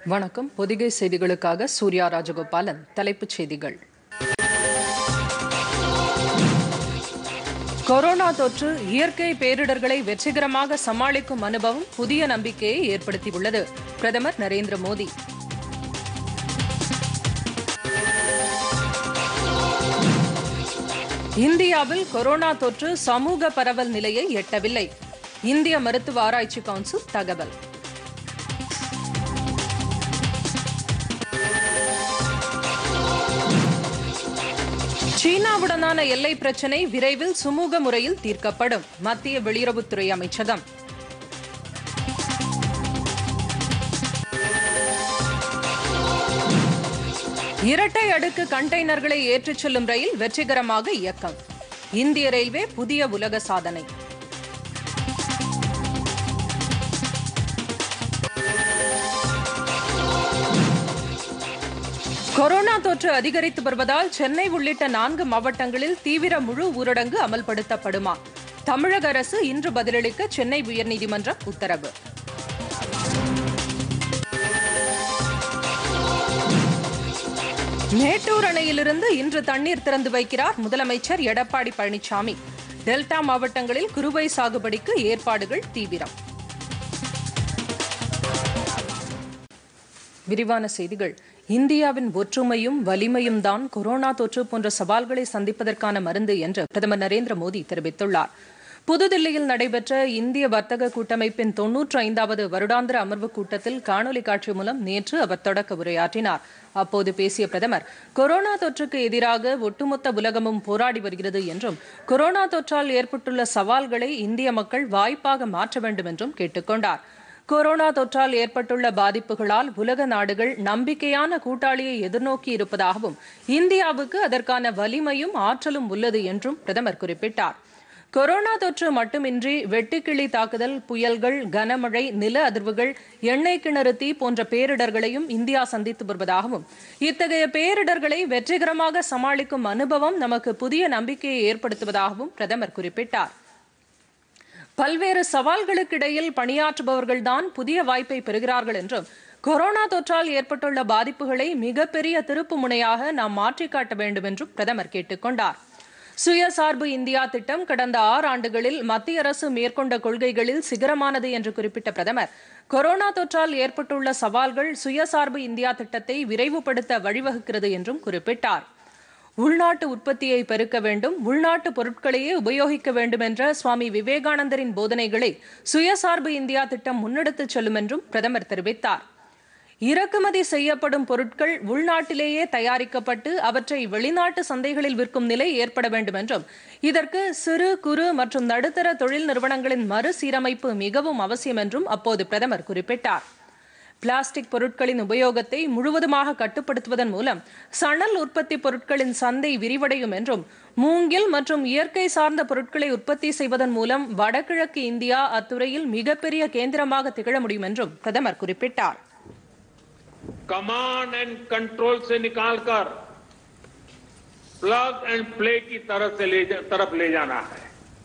வணக்கம் பொதிகை செய்திகளுக்காக சூர்யா ராஜகோபாலன் தலைப்புச் செய்திகள் கொரோனா தொற்று இயற்கை பேரிடர்களை வெற்றிகரமாக சமாளிக்கும் அனுபவம் புதிய நம்பிக்கையை ஏற்படுத்தியுள்ளது பிரதமர் நரேந்திர மோடி இந்தியாவில் கொரோனா தொற்று சமூக பரவல் நிலையை எட்டவில்லை இந்திய மருத்துவ ஆராய்ச்சி கவுன்சில் தகவல் சீனாவுடனான எல்லை பிரச்சினை விரைவில் சுமூக முறையில் தீர்க்கப்படும் மத்திய வெளியுறவுத்துறை அமைச்சகம் இரட்டை அடுக்கு கண்டெய்னர்களை ஏற்றிச் செல்லும் ரயில் வெற்றிகரமாக இயக்கம் இந்திய ரயில்வே புதிய உலக சாதனை கொரோனா தொற்று அதிகரித்து வருவதால் சென்னை உள்ளிட்ட நான்கு மாவட்டங்களில் தீவிர முழு ஊரடங்கு அமல்படுத்தப்படுமா தமிழக அரசு இன்று பதிலளிக்க சென்னை உயர்நீதிமன்றம் உத்தரவு மேட்டூர் அணையிலிருந்து இன்று தண்ணீர் திறந்து வைக்கிறார் முதலமைச்சர் எடப்பாடி பழனிசாமி டெல்டா மாவட்டங்களில் குறுவை சாகுபடிக்கு ஏற்பாடுகள் தீவிரம் விரிவான செய்திகள் இந்தியாவின் ஒற்றுமையும் வலிமையும் தான் கொரோனா தொற்று போன்ற சவால்களை சந்திப்பதற்கான மருந்து என்று பிரதமர் நரேந்திர மோடி தெரிவித்துள்ளார் புதுதில்லியில் நடைபெற்ற இந்திய வர்த்தக கூட்டமைப்பின் தொன்னூற்று ஐந்தாவது வருடாந்திர அமர்வு கூட்டத்தில் காணொலி காட்சி மூலம் நேற்று அவர் தொடக்க உரையாற்றினார் அப்போது பேசிய பிரதமர் கொரோனா தொற்றுக்கு எதிராக ஒட்டுமொத்த உலகமும் போராடி வருகிறது என்றும் கொரோனா தொற்றால் ஏற்பட்டுள்ள சவால்களை இந்திய மக்கள் வாய்ப்பாக மாற்ற வேண்டும் என்றும் கேட்டுக்கொண்டார் கொரோனா தொற்றால் ஏற்பட்டுள்ள பாதிப்புகளால் உலக நாடுகள் நம்பிக்கையான கூட்டாளியை எதிர்நோக்கி இருப்பதாகவும் இந்தியாவுக்கு அதற்கான வலிமையும் ஆற்றலும் உள்ளது என்றும் பிரதமர் குறிப்பிட்டார் கொரோனா தொற்று மட்டுமின்றி வெட்டுக்கிளி தாக்குதல் புயல்கள் கனமழை நில அதிர்வுகள் எண்ணெய் கிணறு தீ போன்ற பேரிடர்களையும் இந்தியா சந்தித்து வருவதாகவும் இத்தகைய பேரிடர்களை வெற்றிகரமாக சமாளிக்கும் அனுபவம் நமக்கு புதிய நம்பிக்கையை ஏற்படுத்துவதாகவும் பிரதமர் குறிப்பிட்டார் பல்வேறு சவால்களுக்கு இடையில் பணியாற்றுபவர்கள்தான் புதிய வாய்ப்பை பெறுகிறார்கள் என்றும் கொரோனா தொற்றால் ஏற்பட்டுள்ள பாதிப்புகளை மிகப்பெரிய திருப்பு முனையாக நாம் மாற்றிக் காட்ட வேண்டும் என்றும் பிரதமர் கேட்டுக்கொண்டார் சுயசார்பு இந்தியா திட்டம் கடந்த ஆறு ஆண்டுகளில் மத்திய அரசு மேற்கொண்ட கொள்கைகளில் சிகரமானது என்று குறிப்பிட்ட பிரதமர் கொரோனா தொற்றால் ஏற்பட்டுள்ள சவால்கள் சுயசார்பு இந்தியா திட்டத்தை விரைவுபடுத்த வழிவகுக்கிறது என்றும் குறிப்பிட்டார் உள்நாட்டு உற்பத்தியை பெருக்க வேண்டும் உள்நாட்டு பொருட்களையே உபயோகிக்க வேண்டும் என்ற சுவாமி விவேகானந்தரின் போதனைகளை சுயசார்பு இந்தியா திட்டம் முன்னெடுத்துச் செல்லும் என்றும் பிரதமர் தெரிவித்தார் இறக்குமதி செய்யப்படும் பொருட்கள் உள்நாட்டிலேயே தயாரிக்கப்பட்டு அவற்றை வெளிநாட்டு சந்தைகளில் விற்கும் நிலை ஏற்பட வேண்டும் என்றும் இதற்கு சிறு குறு மற்றும் நடுத்தர தொழில் நிறுவனங்களின் மறுசீரமைப்பு மிகவும் அவசியம் என்றும் அப்போது பிரதமர் குறிப்பிட்டார் பிளாஸ்டிக் பொருட்களின் உபயோகத்தை முழுவதுமாக கட்டுப்படுத்துவதன் மூலம் சணல் உற்பத்தி பொருட்களின் சந்தை விரிவடையும் என்றும் மூங்கில் மற்றும் இயற்கை சார்ந்த பொருட்களை உற்பத்தி செய்வதன் மூலம் வடகிழக்கு இந்தியா அத்துறையில் மிகப்பெரிய கேந்திரமாக திகழ முடியும் என்றும் பிரதமர் குறிப்பிட்டார் कमांड एंड कंट्रोल से निकालकर प्लग एंड प्ले की तरफ से ले जा, तरफ ले जाना है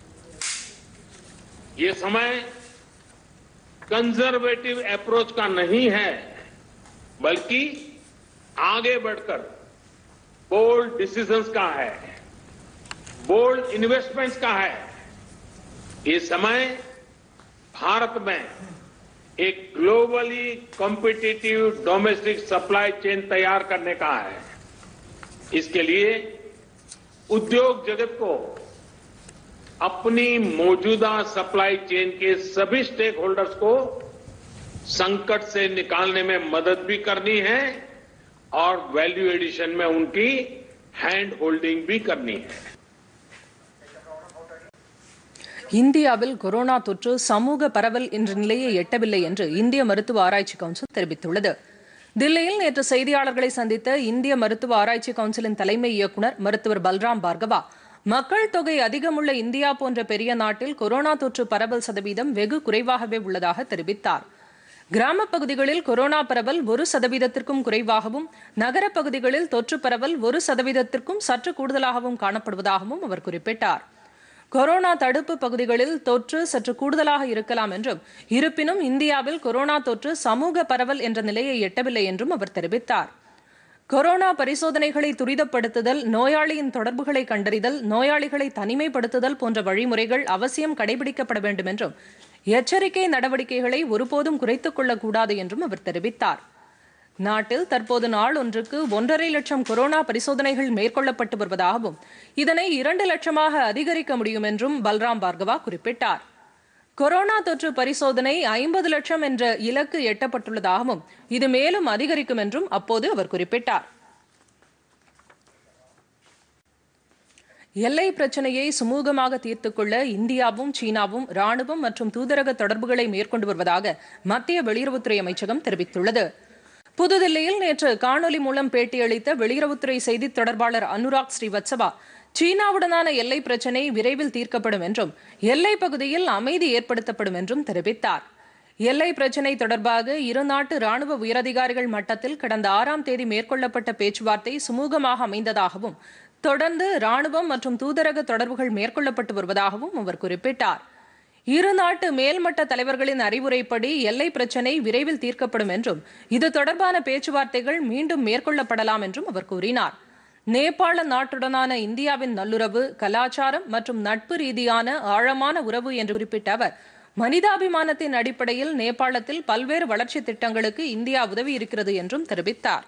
ये समय कंजर्वेटिव अप्रोच का नहीं है बल्कि आगे बढ़कर बोल्ड डिसीजंस का है बोल्ड इन्वेस्टमेंट्स का है ये समय भारत में एक globally competitive domestic supply chain तैयार करने का है इसके लिए उद्योग जगत को अपनी मौजूदा सप्लाई चेन के सभी स्टेक होल्डर्स को संकट से निकालने में मदद भी करनी है और वैल्यू एडिशन में उनकी हैंड होल्डिंग भी करनी है இந்தியாவில் கொரோனா தொற்று சமூக பரவல் என்ற நிலையை எட்டவில்லை என்று இந்திய மருத்துவ ஆராய்ச்சி கவுன்சில் தெரிவித்துள்ளது தில்லியில் நேற்று செய்தியாளர்களை சந்தித்த இந்திய மருத்துவ ஆராய்ச்சி கவுன்சிலின் தலைமை இயக்குநர் மருத்துவர் பல்ராம் பார்கவா மக்கள் தொகை அதிகமுள்ள இந்தியா போன்ற பெரிய நாட்டில் கொரோனா தொற்று பரவல் சதவீதம் வெகு குறைவாகவே உள்ளதாக தெரிவித்தார் கிராமப் பகுதிகளில் கொரோனா பரவல் ஒரு சதவீதத்திற்கும் குறைவாகவும் நகரப் பகுதிகளில் தொற்று பரவல் ஒரு சதவீதத்திற்கும் சற்று கூடுதலாகவும் காணப்படுவதாகவும் அவர் குறிப்பிட்டார் கொரோனா தடுப்பு பகுதிகளில் தொற்று சற்று கூடுதலாக இருக்கலாம் என்றும் இருப்பினும் இந்தியாவில் கொரோனா தொற்று சமூக பரவல் என்ற நிலையை எட்டவில்லை என்றும் அவர் தெரிவித்தார் கொரோனா பரிசோதனைகளை துரிதப்படுத்துதல் நோயாளியின் தொடர்புகளை கண்டறிதல் நோயாளிகளை தனிமைப்படுத்துதல் போன்ற வழிமுறைகள் அவசியம் கடைபிடிக்கப்பட வேண்டும் என்றும் எச்சரிக்கை நடவடிக்கைகளை ஒருபோதும் குறைத்துக் கொள்ளக்கூடாது என்றும் அவர் தெரிவித்தார் நாட்டில் தற்போது நாள் ஒன்றுக்கு ஒன்றரை லட்சம் கொரோனா பரிசோதனைகள் மேற்கொள்ளப்பட்டு வருவதாகவும் இதனை இரண்டு லட்சமாக அதிகரிக்க முடியும் என்றும் பல்ராம் பார்கவா குறிப்பிட்டார் கொரோனா தொற்று பரிசோதனை ஐம்பது லட்சம் என்ற இலக்கு எட்டப்பட்டுள்ளதாகவும் இது மேலும் அதிகரிக்கும் என்றும் அப்போது அவர் குறிப்பிட்டார் எல்லை பிரச்சனையை சுமூகமாக தீர்த்துக் கொள்ள இந்தியாவும் சீனாவும் ராணுவம் மற்றும் தூதரக தொடர்புகளை மேற்கொண்டு வருவதாக மத்திய வெளியுறவுத்துறை அமைச்சகம் தெரிவித்துள்ளது புதுதில்லியில் நேற்று காணொலி மூலம் பேட்டியளித்த வெளியுறவுத்துறை செய்தித் தொடர்பாளர் அனுராக் ஸ்ரீவத்சவா சீனாவுடனான எல்லை பிரச்சினை விரைவில் தீர்க்கப்படும் என்றும் எல்லை பகுதியில் அமைதி ஏற்படுத்தப்படும் என்றும் தெரிவித்தார் எல்லை பிரச்சினை தொடர்பாக இரு நாட்டு ராணுவ உயரதிகாரிகள் மட்டத்தில் கடந்த ஆறாம் தேதி மேற்கொள்ளப்பட்ட பேச்சுவார்த்தை சுமூகமாக அமைந்ததாகவும் தொடர்ந்து ராணுவம் மற்றும் தூதரக தொடர்புகள் மேற்கொள்ளப்பட்டு வருவதாகவும் அவர் குறிப்பிட்டார் இரு நாட்டு மேல்மட்ட தலைவர்களின் அறிவுரைப்படி எல்லை பிரச்சினை விரைவில் தீர்க்கப்படும் என்றும் இது தொடர்பான பேச்சுவார்த்தைகள் மீண்டும் மேற்கொள்ளப்படலாம் என்றும் அவர் கூறினார் நேபாள நாட்டுடனான இந்தியாவின் நல்லுறவு கலாச்சாரம் மற்றும் நட்பு ரீதியான ஆழமான உறவு என்று குறிப்பிட்ட அவர் மனிதாபிமானத்தின் அடிப்படையில் நேபாளத்தில் பல்வேறு வளர்ச்சி திட்டங்களுக்கு இந்தியா உதவி இருக்கிறது என்றும் தெரிவித்தார்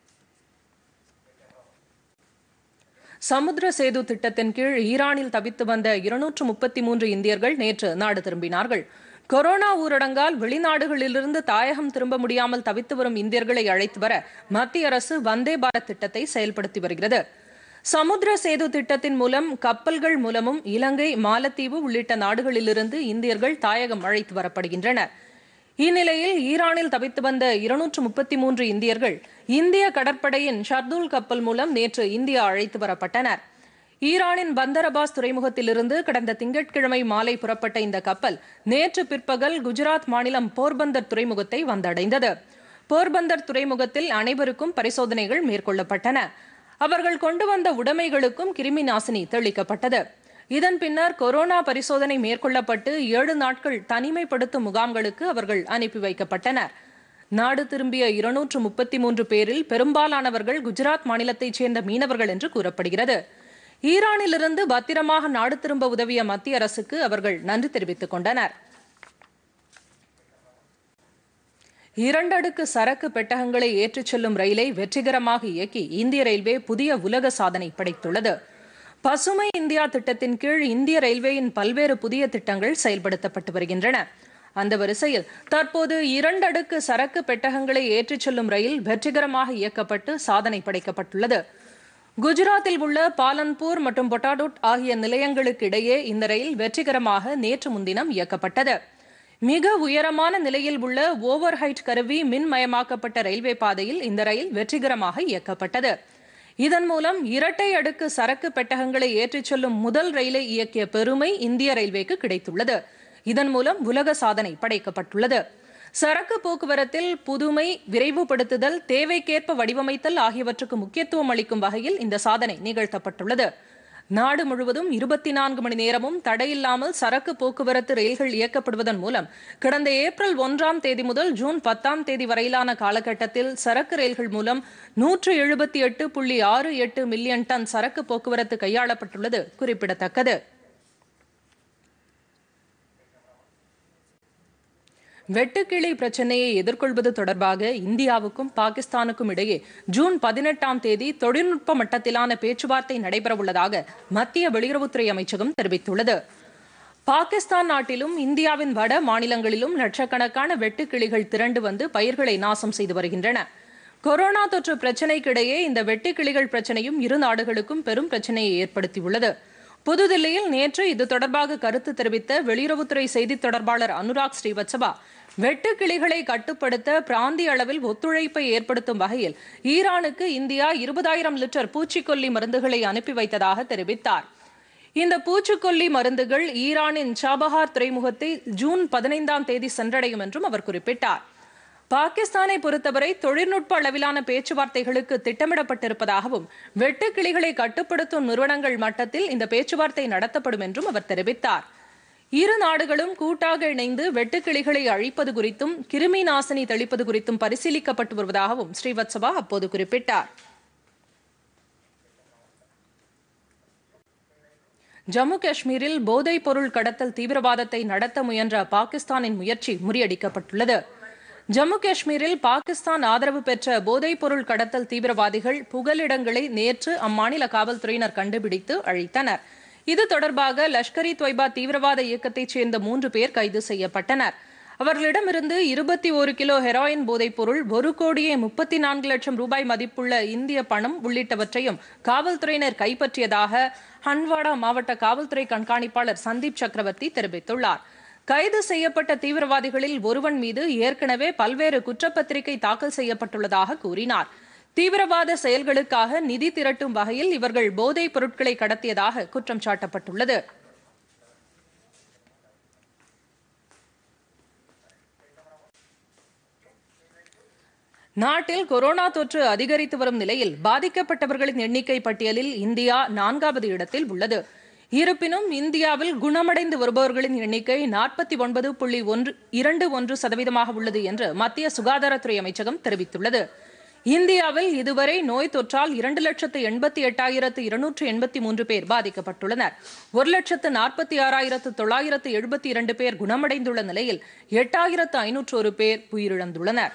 சமுத்திர சேது திட்டத்தின் கீழ் ஈரானில் தவித்து வந்த இருநூற்று முப்பத்தி மூன்று இந்தியர்கள் நேற்று நாடு திரும்பினார்கள் கொரோனா ஊரடங்கால் வெளிநாடுகளிலிருந்து தாயகம் திரும்ப முடியாமல் தவித்து வரும் இந்தியர்களை அழைத்து வர மத்திய அரசு வந்தே பாரத் திட்டத்தை செயல்படுத்தி வருகிறது சமுத்திர சேது திட்டத்தின் மூலம் கப்பல்கள் மூலமும் இலங்கை மாலத்தீவு உள்ளிட்ட நாடுகளிலிருந்து இந்தியர்கள் தாயகம் அழைத்து வரப்படுகின்றனர் இந்நிலையில் ஈரானில் தவித்து வந்த இருநூற்று முப்பத்தி மூன்று இந்தியர்கள் இந்திய கடற்படையின் ஷர்துல் கப்பல் மூலம் நேற்று இந்தியா அழைத்து வரப்பட்டனர் ஈரானின் பந்தர் அபாஸ் துறைமுகத்திலிருந்து கடந்த திங்கட்கிழமை மாலை புறப்பட்ட இந்த கப்பல் நேற்று பிற்பகல் குஜராத் மாநிலம் போர்பந்தர் துறைமுகத்தை வந்தடைந்தது போர்பந்தர் துறைமுகத்தில் அனைவருக்கும் பரிசோதனைகள் மேற்கொள்ளப்பட்டன அவர்கள் கொண்டு வந்த உடைமைகளுக்கும் கிருமி நாசினி தெளிக்கப்பட்டது இதன் பின்னர் கொரோனா பரிசோதனை மேற்கொள்ளப்பட்டு ஏழு நாட்கள் தனிமைப்படுத்தும் முகாம்களுக்கு அவர்கள் அனுப்பி வைக்கப்பட்டனர் நாடு திரும்பிய இருநூற்று முப்பத்தி மூன்று பேரில் பெரும்பாலானவர்கள் குஜராத் மாநிலத்தைச் சேர்ந்த மீனவர்கள் என்று கூறப்படுகிறது ஈரானிலிருந்து பத்திரமாக நாடு திரும்ப உதவிய மத்திய அரசுக்கு அவர்கள் நன்றி தெரிவித்துக் கொண்டனர் இரண்டடுக்கு சரக்கு பெட்டகங்களை ஏற்றிச் செல்லும் ரயிலை வெற்றிகரமாக இயக்கி இந்திய ரயில்வே புதிய உலக சாதனை படைத்துள்ளது பசுமை இந்தியா திட்டத்தின் கீழ் இந்திய ரயில்வேயின் பல்வேறு புதிய திட்டங்கள் செயல்படுத்தப்பட்டு வருகின்றன அந்த வரிசையில் தற்போது இரண்டடுக்கு சரக்கு பெட்டகங்களை ஏற்றிச் செல்லும் ரயில் வெற்றிகரமாக இயக்கப்பட்டு சாதனை படைக்கப்பட்டுள்ளது குஜராத்தில் உள்ள பாலன்பூர் மற்றும் பொட்டாடோட் ஆகிய நிலையங்களுக்கு இடையே இந்த ரயில் வெற்றிகரமாக நேற்று முன்தினம் இயக்கப்பட்டது மிக உயரமான நிலையில் உள்ள ஓவர் ஹைட் கருவி மின்மயமாக்கப்பட்ட ரயில்வே பாதையில் இந்த ரயில் வெற்றிகரமாக இயக்கப்பட்டது இதன் மூலம் இரட்டை அடுக்கு சரக்கு பெட்டகங்களை ஏற்றிச் செல்லும் முதல் ரயிலை இயக்கிய பெருமை இந்திய ரயில்வேக்கு கிடைத்துள்ளது இதன் மூலம் உலக சாதனை படைக்கப்பட்டுள்ளது சரக்கு போக்குவரத்தில் புதுமை விரைவுபடுத்துதல் தேவைக்கேற்ப வடிவமைத்தல் ஆகியவற்றுக்கு முக்கியத்துவம் அளிக்கும் வகையில் இந்த சாதனை நிகழ்த்தப்பட்டுள்ளது நாடு முழுவதும் இருபத்தி நான்கு மணி நேரமும் தடையில்லாமல் சரக்கு போக்குவரத்து ரயில்கள் இயக்கப்படுவதன் மூலம் கடந்த ஏப்ரல் ஒன்றாம் தேதி முதல் ஜூன் பத்தாம் தேதி வரையிலான காலகட்டத்தில் சரக்கு ரயில்கள் மூலம் நூற்று எழுபத்தி எட்டு புள்ளி ஆறு எட்டு மில்லியன் டன் சரக்கு போக்குவரத்து கையாளப்பட்டுள்ளது குறிப்பிடத்தக்கது வெட்டுக்கிளி பிரச்சினையை எதிர்கொள்வது தொடர்பாக இந்தியாவுக்கும் பாகிஸ்தானுக்கும் இடையே ஜூன் பதினெட்டாம் தேதி தொழில்நுட்ப மட்டத்திலான பேச்சுவார்த்தை நடைபெறவுள்ளதாக மத்திய வெளியுறவுத்துறை அமைச்சகம் தெரிவித்துள்ளது பாகிஸ்தான் நாட்டிலும் இந்தியாவின் வட மாநிலங்களிலும் லட்சக்கணக்கான வெட்டுக்கிளிகள் திரண்டு வந்து பயிர்களை நாசம் செய்து வருகின்றன கொரோனா தொற்று பிரச்சினைக்கிடையே இந்த வெட்டுக்கிளிகள் பிரச்சினையும் இரு நாடுகளுக்கும் பெரும் பிரச்சினையை ஏற்படுத்தியுள்ளது புதுதில்லியில் நேற்று இது தொடர்பாக கருத்து தெரிவித்த வெளியுறவுத்துறை செய்தித் தொடர்பாளர் அனுராக் ஸ்ரீவத்சவா வெட்டுக்கிளிகளை கட்டுப்படுத்த பிராந்திய அளவில் ஒத்துழைப்பை ஏற்படுத்தும் வகையில் ஈரானுக்கு இந்தியா இருபதாயிரம் லிட்டர் பூச்சிக்கொல்லி மருந்துகளை அனுப்பி வைத்ததாக தெரிவித்தார் இந்த பூச்சிக்கொல்லி மருந்துகள் ஈரானின் சாபஹார் துறைமுகத்தை ஜூன் பதினைந்தாம் தேதி சென்றடையும் என்றும் அவர் குறிப்பிட்டார் பாகிஸ்தானை பொறுத்தவரை தொழில்நுட்ப அளவிலான பேச்சுவார்த்தைகளுக்கு திட்டமிடப்பட்டிருப்பதாகவும் வெட்டுக்கிளிகளை கட்டுப்படுத்தும் நிறுவனங்கள் மட்டத்தில் இந்த பேச்சுவார்த்தை நடத்தப்படும் என்றும் அவர் தெரிவித்தார் இரு நாடுகளும் கூட்டாக இணைந்து வெட்டுக்கிளிகளை அழிப்பது குறித்தும் கிருமி நாசினி தெளிப்பது குறித்தும் பரிசீலிக்கப்பட்டு வருவதாகவும் ஸ்ரீவத்சவா அப்போது குறிப்பிட்டார் ஜம்மு காஷ்மீரில் போதைப் பொருள் கடத்தல் தீவிரவாதத்தை நடத்த முயன்ற பாகிஸ்தானின் முயற்சி முறியடிக்கப்பட்டுள்ளது ஜம்மு காஷ்மீரில் பாகிஸ்தான் ஆதரவு பெற்ற போதைப் பொருள் கடத்தல் தீவிரவாதிகள் புகலிடங்களை நேற்று அம்மாநில காவல்துறையினர் கண்டுபிடித்து அழித்தனர் இது தொடர்பாக லஷ்கர் இ தொய்பா தீவிரவாத இயக்கத்தைச் சேர்ந்த மூன்று பேர் கைது செய்யப்பட்டனர் அவர்களிடமிருந்து இருபத்தி ஒரு கிலோ ஹெராயின் போதைப் பொருள் ஒரு கோடியே முப்பத்தி நான்கு லட்சம் ரூபாய் மதிப்புள்ள இந்திய பணம் உள்ளிட்டவற்றையும் காவல்துறையினர் கைப்பற்றியதாக ஹன்வாடா மாவட்ட காவல்துறை கண்காணிப்பாளர் சந்தீப் சக்கரவர்த்தி தெரிவித்துள்ளார் கைது செய்யப்பட்ட தீவிரவாதிகளில் ஒருவன் மீது ஏற்கனவே பல்வேறு குற்றப்பத்திரிகை தாக்கல் செய்யப்பட்டுள்ளதாக கூறினார் தீவிரவாத செயல்களுக்காக நிதி திரட்டும் வகையில் இவர்கள் போதைப் பொருட்களை கடத்தியதாக குற்றம் சாட்டப்பட்டுள்ளது நாட்டில் கொரோனா தொற்று அதிகரித்து வரும் நிலையில் பாதிக்கப்பட்டவர்களின் எண்ணிக்கை பட்டியலில் இந்தியா நான்காவது இடத்தில் உள்ளது இருப்பினும் இந்தியாவில் குணமடைந்து வருபவர்களின் எண்ணிக்கை நாற்பத்தி ஒன்பது புள்ளி ஒன்று இரண்டு ஒன்று சதவீதமாக உள்ளது என்று மத்திய சுகாதாரத்துறை அமைச்சகம் தெரிவித்துள்ளது இந்தியாவில் இதுவரை நோய் தொற்றால் இரண்டு லட்சத்து எண்பத்தி எட்டாயிரத்து இருநூற்று எண்பத்தி மூன்று பேர் பாதிக்கப்பட்டுள்ளனர் ஒரு லட்சத்து நாற்பத்தி ஆறாயிரத்து தொள்ளாயிரத்து எழுபத்தி இரண்டு பேர் குணமடைந்துள்ள நிலையில் எட்டாயிரத்து ஐநூற்று ஒரு பேர் உயிரிழந்துள்ளனர்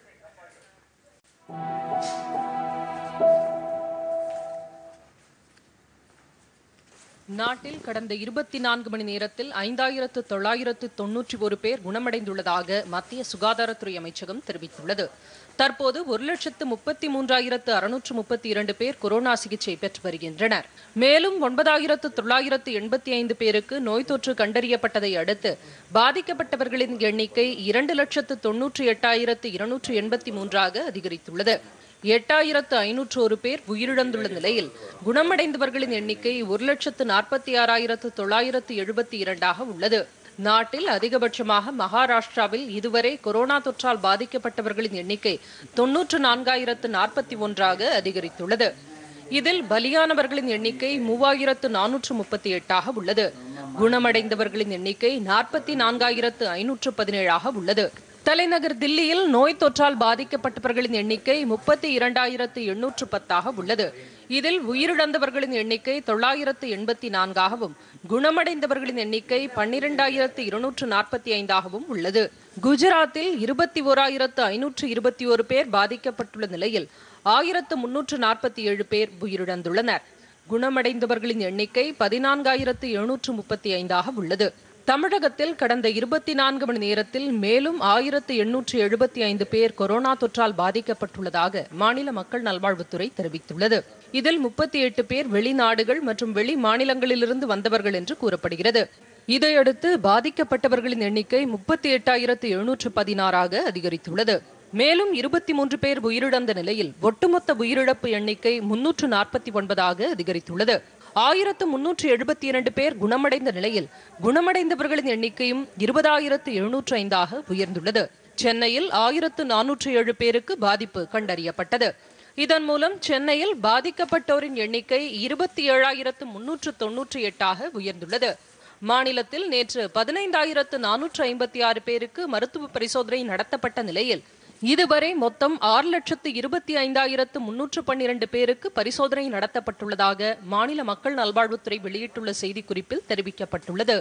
நாட்டில் கடந்த இருபத்தி நான்கு மணி நேரத்தில் ஐந்தாயிரத்து தொள்ளாயிரத்து தொன்னூற்றி ஒரு பேர் குணமடைந்துள்ளதாக மத்திய சுகாதாரத்துறை அமைச்சகம் தெரிவித்துள்ளது தற்போது ஒரு லட்சத்து முப்பத்தி மூன்றாயிரத்து அறுநூற்று முப்பத்தி இரண்டு பேர் கொரோனா சிகிச்சை பெற்று வருகின்றனர் மேலும் ஒன்பதாயிரத்து தொள்ளாயிரத்து எண்பத்தி ஐந்து பேருக்கு நோய் தொற்று கண்டறியப்பட்டதை அடுத்து பாதிக்கப்பட்டவர்களின் எண்ணிக்கை இரண்டு லட்சத்து தொன்னூற்றி எட்டாயிரத்து இருநூற்று எண்பத்தி மூன்றாக அதிகரித்துள்ளது எட்டாயிரத்து ஐநூற்று ஒரு பேர் உயிரிழந்துள்ள நிலையில் குணமடைந்தவர்களின் எண்ணிக்கை ஒரு லட்சத்து நாற்பத்தி ஆறாயிரத்து தொள்ளாயிரத்து எழுபத்தி இரண்டாக உள்ளது நாட்டில் அதிகபட்சமாக மகாராஷ்டிராவில் இதுவரை கொரோனா தொற்றால் பாதிக்கப்பட்டவர்களின் எண்ணிக்கை தொன்னூற்று நான்காயிரத்து நாற்பத்தி ஒன்றாக அதிகரித்துள்ளது இதில் பலியானவர்களின் எண்ணிக்கை மூவாயிரத்து நானூற்று முப்பத்தி எட்டாக உள்ளது குணமடைந்தவர்களின் எண்ணிக்கை நாற்பத்தி நான்காயிரத்து ஐநூற்று பதினேழாக உள்ளது தலைநகர் தில்லியில் நோய் தொற்றால் பாதிக்கப்பட்டவர்களின் எண்ணிக்கை முப்பத்தி இரண்டாயிரத்து எண்ணூற்று பத்தாக உள்ளது இதில் உயிரிழந்தவர்களின் எண்ணிக்கை தொள்ளாயிரத்து எண்பத்தி நான்காகவும் குணமடைந்தவர்களின் எண்ணிக்கை பன்னிரெண்டாயிரத்து இருநூற்று நாற்பத்தி ஐந்தாகவும் உள்ளது குஜராத்தில் இருபத்தி ஓராயிரத்து ஐநூற்று இருபத்தி ஒரு பேர் பாதிக்கப்பட்டுள்ள நிலையில் ஆயிரத்து முன்னூற்று நாற்பத்தி ஏழு பேர் உயிரிழந்துள்ளனர் குணமடைந்தவர்களின் எண்ணிக்கை பதினான்காயிரத்து எழுநூற்று முப்பத்தி ஐந்தாக உள்ளது தமிழகத்தில் கடந்த இருபத்தி நான்கு மணி நேரத்தில் மேலும் ஆயிரத்து எண்ணூற்று எழுபத்தி ஐந்து பேர் கொரோனா தொற்றால் பாதிக்கப்பட்டுள்ளதாக மாநில மக்கள் நல்வாழ்வுத்துறை தெரிவித்துள்ளது இதில் முப்பத்தி எட்டு பேர் வெளிநாடுகள் மற்றும் வெளி மாநிலங்களிலிருந்து வந்தவர்கள் என்று கூறப்படுகிறது இதையடுத்து பாதிக்கப்பட்டவர்களின் எண்ணிக்கை முப்பத்தி எட்டாயிரத்து எழுநூற்று பதினாறாக அதிகரித்துள்ளது மேலும் இருபத்தி மூன்று பேர் உயிரிழந்த நிலையில் ஒட்டுமொத்த உயிரிழப்பு எண்ணிக்கை முன்னூற்று நாற்பத்தி ஒன்பதாக அதிகரித்துள்ளது ஆயிரத்து முன்னூற்று எழுபத்தி இரண்டு பேர் குணமடைந்த நிலையில் குணமடைந்தவர்களின் எண்ணிக்கையும் இருபதாயிரத்து எழுநூற்று ஐந்தாக உயர்ந்துள்ளது சென்னையில் ஆயிரத்து நானூற்று ஏழு பேருக்கு பாதிப்பு கண்டறியப்பட்டது இதன் மூலம் சென்னையில் பாதிக்கப்பட்டோரின் எண்ணிக்கை இருபத்தி ஏழாயிரத்து முன்னூற்று தொன்னூற்றி எட்டாக உயர்ந்துள்ளது மாநிலத்தில் நேற்று பதினைந்தாயிரத்து நானூற்று ஐம்பத்தி ஆறு பேருக்கு மருத்துவ பரிசோதனை நடத்தப்பட்ட நிலையில் இதுவரை மொத்தம் ஆறு லட்சத்து இருபத்தி ஐந்தாயிரத்து முன்னூற்று பன்னிரண்டு பேருக்கு பரிசோதனை நடத்தப்பட்டுள்ளதாக மாநில மக்கள் நல்வாழ்வுத்துறை வெளியிட்டுள்ள செய்திக்குறிப்பில் தெரிவிக்கப்பட்டுள்ளது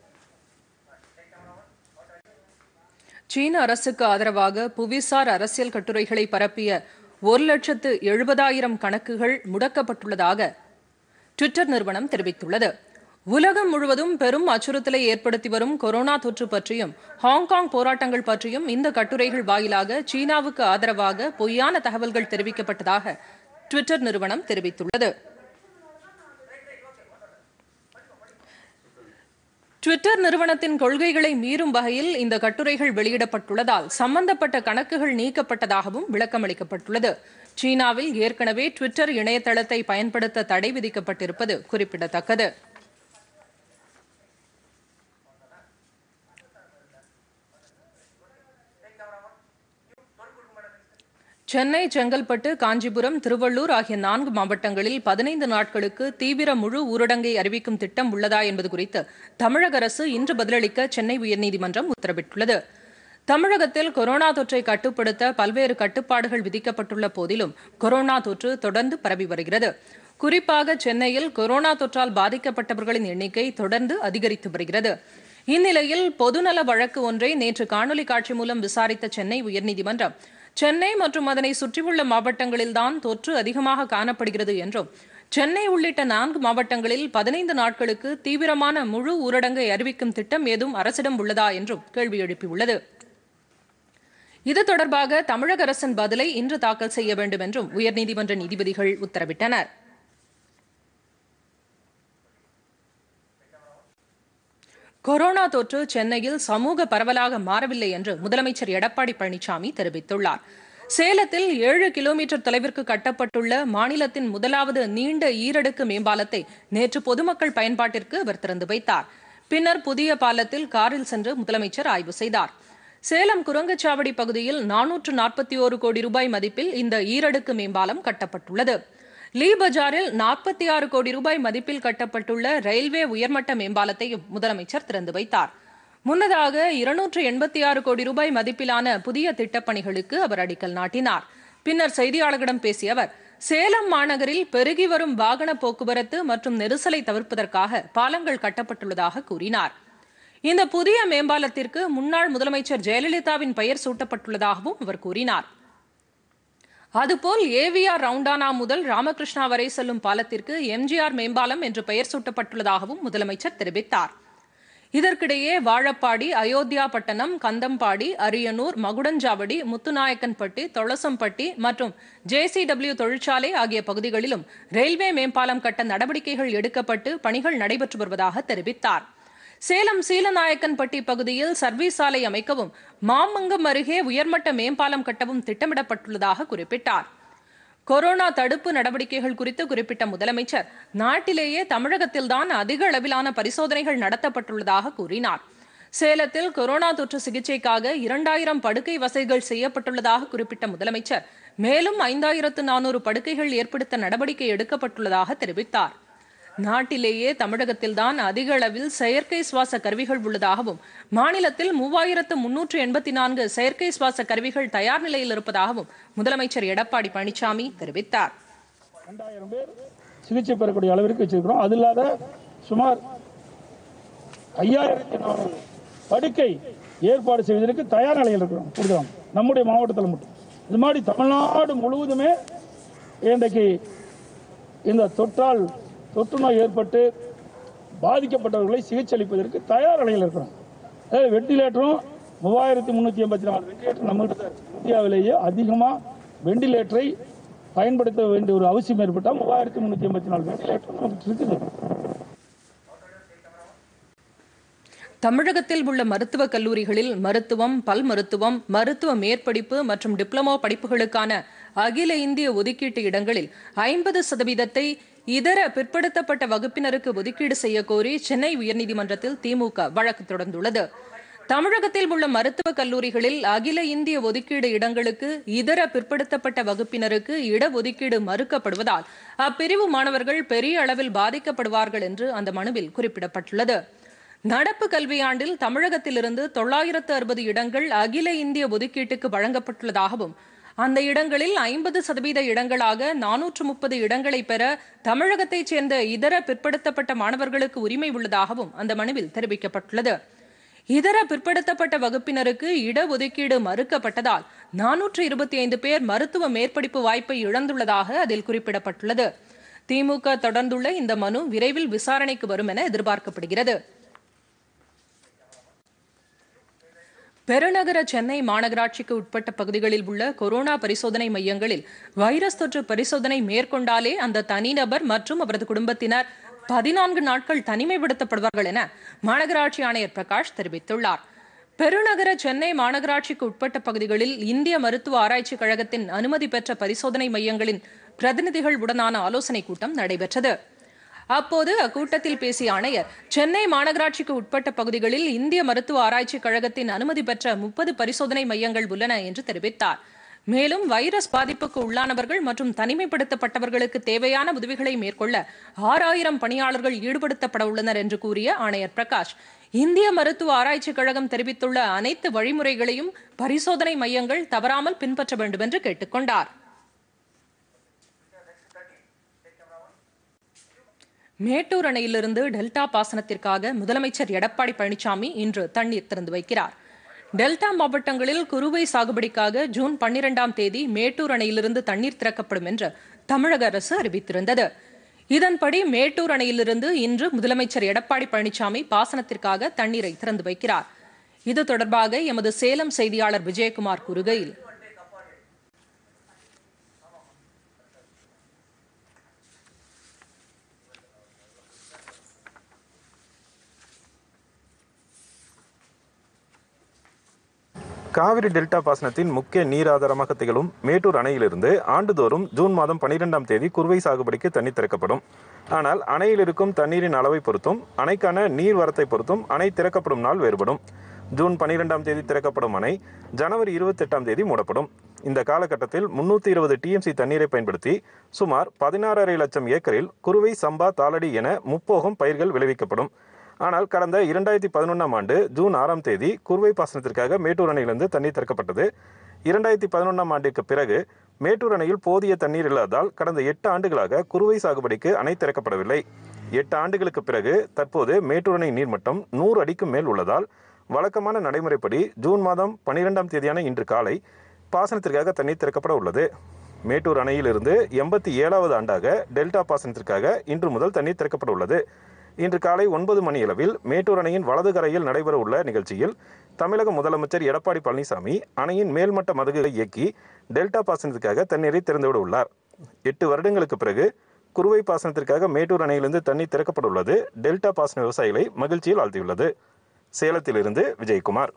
சீன அரசுக்கு ஆதரவாக புவிசார் அரசியல் கட்டுரைகளை பரப்பிய ஒரு லட்சத்து எழுபதாயிரம் கணக்குகள் முடக்கப்பட்டுள்ளதாக ட்விட்டர் நிறுவனம் தெரிவித்துள்ளது உலகம் முழுவதும் பெரும் அச்சுறுத்தலை ஏற்படுத்தி வரும் கொரோனா தொற்று பற்றியும் ஹாங்காங் போராட்டங்கள் பற்றியும் இந்த கட்டுரைகள் வாயிலாக சீனாவுக்கு ஆதரவாக பொய்யான தகவல்கள் தெரிவிக்கப்பட்டதாக ட்விட்டர் நிறுவனம் தெரிவித்துள்ளது ட்விட்டர் நிறுவனத்தின் கொள்கைகளை மீறும் வகையில் இந்த கட்டுரைகள் வெளியிடப்பட்டுள்ளதால் சம்பந்தப்பட்ட கணக்குகள் நீக்கப்பட்டதாகவும் விளக்கமளிக்கப்பட்டுள்ளது சீனாவில் ஏற்கனவே ட்விட்டர் இணையதளத்தை பயன்படுத்த தடை விதிக்கப்பட்டிருப்பது குறிப்பிடத்தக்கது சென்னை செங்கல்பட்டு காஞ்சிபுரம் திருவள்ளூர் ஆகிய நான்கு மாவட்டங்களில் பதினைந்து நாட்களுக்கு தீவிர முழு ஊரடங்கை அறிவிக்கும் திட்டம் உள்ளதா என்பது குறித்து தமிழக அரசு இன்று பதிலளிக்க சென்னை உயர்நீதிமன்றம் உத்தரவிட்டுள்ளது தமிழகத்தில் கொரோனா தொற்றை கட்டுப்படுத்த பல்வேறு கட்டுப்பாடுகள் விதிக்கப்பட்டுள்ள போதிலும் கொரோனா தொற்று தொடர்ந்து பரவி வருகிறது குறிப்பாக சென்னையில் கொரோனா தொற்றால் பாதிக்கப்பட்டவர்களின் எண்ணிக்கை தொடர்ந்து அதிகரித்து வருகிறது இந்நிலையில் பொதுநல வழக்கு ஒன்றை நேற்று காணொலி காட்சி மூலம் விசாரித்த சென்னை உயர்நீதிமன்றம் சென்னை மற்றும் அதனை சுற்றியுள்ள மாவட்டங்களில்தான் தொற்று அதிகமாக காணப்படுகிறது என்றும் சென்னை உள்ளிட்ட நான்கு மாவட்டங்களில் பதினைந்து நாட்களுக்கு தீவிரமான முழு ஊரடங்கை அறிவிக்கும் திட்டம் ஏதும் அரசிடம் உள்ளதா என்றும் கேள்வி எழுப்பியுள்ளது இது தொடர்பாக தமிழக அரசின் பதிலை இன்று தாக்கல் செய்ய வேண்டும் என்றும் உயர்நீதிமன்ற நீதிபதிகள் உத்தரவிட்டனர் கொரோனா தொற்று சென்னையில் சமூக பரவலாக மாறவில்லை என்று முதலமைச்சர் எடப்பாடி பழனிசாமி தெரிவித்துள்ளார் சேலத்தில் ஏழு கிலோமீட்டர் தொலைவிற்கு கட்டப்பட்டுள்ள மாநிலத்தின் முதலாவது நீண்ட ஈரடுக்கு மேம்பாலத்தை நேற்று பொதுமக்கள் பயன்பாட்டிற்கு அவர் திறந்து வைத்தார் பின்னர் புதிய பாலத்தில் காரில் சென்று முதலமைச்சர் ஆய்வு செய்தார் சேலம் குரங்கச்சாவடி பகுதியில் நானூற்று நாற்பத்தி ஓரு கோடி ரூபாய் மதிப்பில் இந்த ஈரடுக்கு மேம்பாலம் கட்டப்பட்டுள்ளது லீ பஜாரில் நாற்பத்தி ஆறு கோடி ரூபாய் மதிப்பில் கட்டப்பட்டுள்ள ரயில்வே உயர்மட்ட மேம்பாலத்தையும் முதலமைச்சர் திறந்து வைத்தார் முன்னதாக இருநூற்று எண்பத்தி ஆறு கோடி ரூபாய் மதிப்பிலான புதிய திட்டப்பணிகளுக்கு அவர் அடிக்கல் நாட்டினார் பின்னர் செய்தியாளர்களிடம் பேசிய அவர் சேலம் மாநகரில் பெருகி வரும் வாகன போக்குவரத்து மற்றும் நெரிசலை தவிர்ப்பதற்காக பாலங்கள் கட்டப்பட்டுள்ளதாக கூறினார் இந்த புதிய மேம்பாலத்திற்கு முன்னாள் முதலமைச்சர் ஜெயலலிதாவின் பெயர் சூட்டப்பட்டுள்ளதாகவும் அவர் கூறினார் அதுபோல் ஏவிஆர் ரவுண்டானா முதல் ராமகிருஷ்ணா வரை செல்லும் பாலத்திற்கு எம்ஜிஆர் மேம்பாலம் என்று பெயர் சூட்டப்பட்டுள்ளதாகவும் முதலமைச்சர் தெரிவித்தார் இதற்கிடையே வாழப்பாடி அயோத்தியாபட்டணம் கந்தம்பாடி அரியனூர் மகுடஞ்சாவடி முத்துநாயக்கன்பட்டி தொளசம்பட்டி மற்றும் ஜேசிடபிள்யூ தொழிற்சாலை ஆகிய பகுதிகளிலும் ரயில்வே மேம்பாலம் கட்ட நடவடிக்கைகள் எடுக்கப்பட்டு பணிகள் நடைபெற்று வருவதாக தெரிவித்தார் சேலம் சீலநாயக்கன்பட்டி பகுதியில் சர்வீஸ் சாலை அமைக்கவும் மாமங்கம் அருகே உயர்மட்ட மேம்பாலம் கட்டவும் திட்டமிடப்பட்டுள்ளதாக குறிப்பிட்டார் கொரோனா தடுப்பு நடவடிக்கைகள் குறித்து குறிப்பிட்ட முதலமைச்சர் நாட்டிலேயே தமிழகத்தில்தான் அதிக அளவிலான பரிசோதனைகள் நடத்தப்பட்டுள்ளதாக கூறினார் சேலத்தில் கொரோனா தொற்று சிகிச்சைக்காக இரண்டாயிரம் படுக்கை வசதிகள் செய்யப்பட்டுள்ளதாக குறிப்பிட்ட முதலமைச்சர் மேலும் ஐந்தாயிரத்து நானூறு படுக்கைகள் ஏற்படுத்த நடவடிக்கை எடுக்கப்பட்டுள்ளதாக தெரிவித்தார் நாட்டிலேயே தமிழகத்தில்தான் அதிக அளவில் செயற்கை சுவாச கருவிகள் உள்ளதாகவும் மாநிலத்தில் மூவாயிரத்து முன்னூற்று எண்பத்தி நான்கு செயற்கை சுவாச கருவிகள் தயார் நிலையில் இருப்பதாகவும் முதலமைச்சர் எடப்பாடி பழனிசாமி தெரிவித்தார் ரெண்டாயிரம் பேர் சிகிச்சை பெறக்கூடிய அளவிற்கு வச்சிருக்கிறோம் அது இல்லாத சுமார் ஐயாயிரத்தி நானூறு படுக்கை ஏற்பாடு செய்வதற்கு தயார் நிலையில் இருக்கிறோம் கொடுக்குறோம் நம்முடைய மாவட்டத்தில் மட்டும் இது மாதிரி தமிழ்நாடு முழுவதுமே இன்றைக்கு இந்த தொற்றால் தொற்று நோய் ஏற்பட்டு பாதிக்கப்பட்டவர்களை சிகிச்சை அளிப்பதற்கு தயார் நிலையில் இருக்கிறோம் அதாவது வெண்டிலேட்டரும் மூவாயிரத்தி முந்நூற்றி எண்பத்தி நாலு வெண்டிலேட்டர் நம்மகிட்ட தான் இருக்கு. இந்தியாவிலேயே அதிகமாக வெண்டிலேட்டரை பயன்படுத்த வேண்டிய ஒரு அவசியம் ஏற்பட்டால் மூவாயிரத்தி முந்நூற்றி எண்பத்தி நாலு வெண்டிலேட்டர் நமக்கு இருக்குது தமிழகத்தில் உள்ள மருத்துவக் கல்லூரிகளில் மருத்துவம் பல் மருத்துவம் மருத்துவ மேற்படிப்பு மற்றும் டிப்ளமோ படிப்புகளுக்கான அகில இந்திய ஒதுக்கீட்டு இடங்களில் ஐம்பது சதவீதத்தை இதர பிற்படுத்தப்பட்ட வகுப்பினருக்கு ஒதுக்கீடு செய்ய கோரி சென்னை உயர்நீதிமன்றத்தில் திமுக வழக்கு தொடர்ந்துள்ளது தமிழகத்தில் உள்ள மருத்துவக் கல்லூரிகளில் அகில இந்திய ஒதுக்கீடு இடங்களுக்கு இதர பிற்படுத்தப்பட்ட வகுப்பினருக்கு இடஒதுக்கீடு மறுக்கப்படுவதால் அப்பிரிவு மாணவர்கள் பெரிய அளவில் பாதிக்கப்படுவார்கள் என்று அந்த மனுவில் குறிப்பிடப்பட்டுள்ளது நடப்பு கல்வியாண்டில் தமிழகத்திலிருந்து தொள்ளாயிரத்து அறுபது இடங்கள் அகில இந்திய ஒதுக்கீட்டுக்கு வழங்கப்பட்டுள்ளதாகவும் அந்த இடங்களில் ஐம்பது சதவீத இடங்களாக நானூற்று முப்பது இடங்களை பெற தமிழகத்தைச் சேர்ந்த இதர பிற்படுத்தப்பட்ட மாணவர்களுக்கு உரிமை உள்ளதாகவும் அந்த மனுவில் தெரிவிக்கப்பட்டுள்ளது இதர பிற்படுத்தப்பட்ட வகுப்பினருக்கு இடஒதுக்கீடு மறுக்கப்பட்டதால் நானூற்று இருபத்தி ஐந்து பேர் மருத்துவ மேற்படிப்பு வாய்ப்பை இழந்துள்ளதாக அதில் குறிப்பிடப்பட்டுள்ளது திமுக தொடர்ந்துள்ள இந்த மனு விரைவில் விசாரணைக்கு வரும் என எதிர்பார்க்கப்படுகிறது பெருநகர சென்னை மாநகராட்சிக்கு உட்பட்ட பகுதிகளில் உள்ள கொரோனா பரிசோதனை மையங்களில் வைரஸ் தொற்று பரிசோதனை மேற்கொண்டாலே அந்த தனிநபர் மற்றும் அவரது குடும்பத்தினர் பதினான்கு நாட்கள் தனிமைப்படுத்தப்படுவார்கள் என மாநகராட்சி ஆணையர் பிரகாஷ் தெரிவித்துள்ளார் பெருநகர சென்னை மாநகராட்சிக்கு உட்பட்ட பகுதிகளில் இந்திய மருத்துவ ஆராய்ச்சிக் கழகத்தின் அனுமதி பெற்ற பரிசோதனை மையங்களின் பிரதிநிதிகள் உடனான ஆலோசனைக் கூட்டம் நடைபெற்றது அப்போது அக்கூட்டத்தில் பேசிய ஆணையர் சென்னை மாநகராட்சிக்கு உட்பட்ட பகுதிகளில் இந்திய மருத்துவ ஆராய்ச்சிக் கழகத்தின் அனுமதி பெற்ற முப்பது பரிசோதனை மையங்கள் உள்ளன என்று தெரிவித்தார் மேலும் வைரஸ் பாதிப்புக்கு உள்ளானவர்கள் மற்றும் தனிமைப்படுத்தப்பட்டவர்களுக்கு தேவையான உதவிகளை மேற்கொள்ள ஆறாயிரம் பணியாளர்கள் ஈடுபடுத்தப்பட உள்ளனர் என்று கூறிய ஆணையர் பிரகாஷ் இந்திய மருத்துவ ஆராய்ச்சிக் கழகம் தெரிவித்துள்ள அனைத்து வழிமுறைகளையும் பரிசோதனை மையங்கள் தவறாமல் பின்பற்ற வேண்டும் என்று கேட்டுக்கொண்டார் மேட்டூர் அணையிலிருந்து டெல்டா பாசனத்திற்காக முதலமைச்சர் எடப்பாடி பழனிசாமி இன்று தண்ணீர் திறந்து வைக்கிறார் டெல்டா மாவட்டங்களில் குறுவை சாகுபடிக்காக ஜூன் பன்னிரெண்டாம் தேதி மேட்டூர் அணையிலிருந்து தண்ணீர் திறக்கப்படும் என்று தமிழக அரசு அறிவித்திருந்தது இதன்படி மேட்டூர் அணையிலிருந்து இன்று முதலமைச்சர் எடப்பாடி பழனிசாமி பாசனத்திற்காக தண்ணீரை திறந்து வைக்கிறார் இது தொடர்பாக எமது சேலம் செய்தியாளர் விஜயகுமார் கூறுகையில் காவிரி டெல்டா பாசனத்தின் முக்கிய நீர் ஆதாரமாக திகழும் மேட்டூர் அணையிலிருந்து ஆண்டுதோறும் ஜூன் மாதம் பனிரெண்டாம் தேதி குறுவை சாகுபடிக்கு தண்ணீர் திறக்கப்படும் ஆனால் அணையில் இருக்கும் தண்ணீரின் அளவை பொறுத்தும் அணைக்கான நீர் வரத்தை பொறுத்தும் அணை திறக்கப்படும் நாள் வேறுபடும் ஜூன் பனிரெண்டாம் தேதி திறக்கப்படும் அணை ஜனவரி இருபத்தெட்டாம் தேதி மூடப்படும் இந்த காலகட்டத்தில் முன்னூற்றி இருபது டிஎம்சி தண்ணீரை பயன்படுத்தி சுமார் பதினாறரை லட்சம் ஏக்கரில் குறுவை சம்பா தாளடி என முப்போகம் பயிர்கள் விளைவிக்கப்படும் ஆனால் கடந்த இரண்டாயிரத்தி பதினொன்றாம் ஆண்டு ஜூன் ஆறாம் தேதி குறுவை பாசனத்திற்காக மேட்டூர் அணையிலிருந்து தண்ணீர் திறக்கப்பட்டது இரண்டாயிரத்தி பதினொன்றாம் ஆண்டுக்கு பிறகு மேட்டூர் அணையில் போதிய தண்ணீர் இல்லாதால் கடந்த எட்டு ஆண்டுகளாக குறுவை சாகுபடிக்கு அணை திறக்கப்படவில்லை எட்டு ஆண்டுகளுக்கு பிறகு தற்போது மேட்டூர் அணை நீர்மட்டம் நூறு அடிக்கும் மேல் உள்ளதால் வழக்கமான நடைமுறைப்படி ஜூன் மாதம் பனிரெண்டாம் தேதியான இன்று காலை பாசனத்திற்காக தண்ணீர் திறக்கப்பட உள்ளது மேட்டூர் அணையிலிருந்து எண்பத்தி ஏழாவது ஆண்டாக டெல்டா பாசனத்திற்காக இன்று முதல் தண்ணீர் திறக்கப்பட உள்ளது இன்று காலை ஒன்பது மணியளவில் மேட்டூர் அணையின் வலது கரையில் நடைபெற உள்ள நிகழ்ச்சியில் தமிழக முதலமைச்சர் எடப்பாடி பழனிசாமி அணையின் மேல்மட்ட மதகுகளை இயக்கி டெல்டா பாசனத்திற்காக தண்ணீரை திறந்துவிட உள்ளார் எட்டு வருடங்களுக்கு பிறகு குறுவை பாசனத்திற்காக மேட்டூர் அணையிலிருந்து தண்ணீர் திறக்கப்பட உள்ளது டெல்டா பாசன விவசாயிகளை மகிழ்ச்சியில் ஆழ்த்தியுள்ளது சேலத்திலிருந்து விஜயகுமார்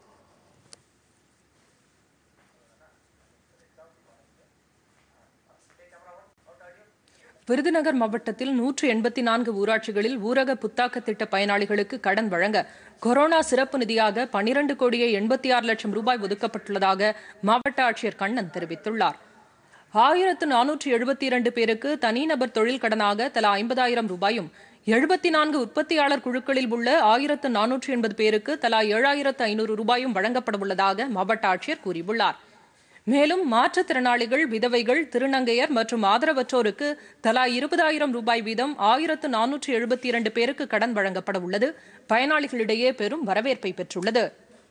விருதுநகர் மாவட்டத்தில் நூற்று எண்பத்தி நான்கு ஊராட்சிகளில் ஊரக புத்தாக்க திட்ட பயனாளிகளுக்கு கடன் வழங்க கொரோனா சிறப்பு நிதியாக பனிரண்டு கோடியே எண்பத்தி ஆறு லட்சம் ரூபாய் ஒதுக்கப்பட்டுள்ளதாக மாவட்ட ஆட்சியர் கண்ணன் தெரிவித்துள்ளார் ஆயிரத்து நானூற்று எழுபத்தி இரண்டு பேருக்கு தனிநபர் தொழில் கடனாக தலா ஐம்பதாயிரம் ரூபாயும் எழுபத்தி நான்கு உற்பத்தியாளர் குழுக்களில் உள்ள ஆயிரத்து நானூற்று எண்பது பேருக்கு தலா ஏழாயிரத்து ஐநூறு ரூபாயும் வழங்கப்பட உள்ளதாக மாவட்ட ஆட்சியர் கூறியுள்ளார் மேலும் மாற்றுத்திறனாளிகள் விதவைகள் திருநங்கையர் மற்றும் ஆதரவற்றோருக்கு தலா இருபதாயிரம் ரூபாய் வீதம் ஆயிரத்து நானூற்று எழுபத்தி இரண்டு பேருக்கு கடன் வழங்கப்பட உள்ளது பயனாளிகளிடையே பெரும் வரவேற்பை பெற்றுள்ளது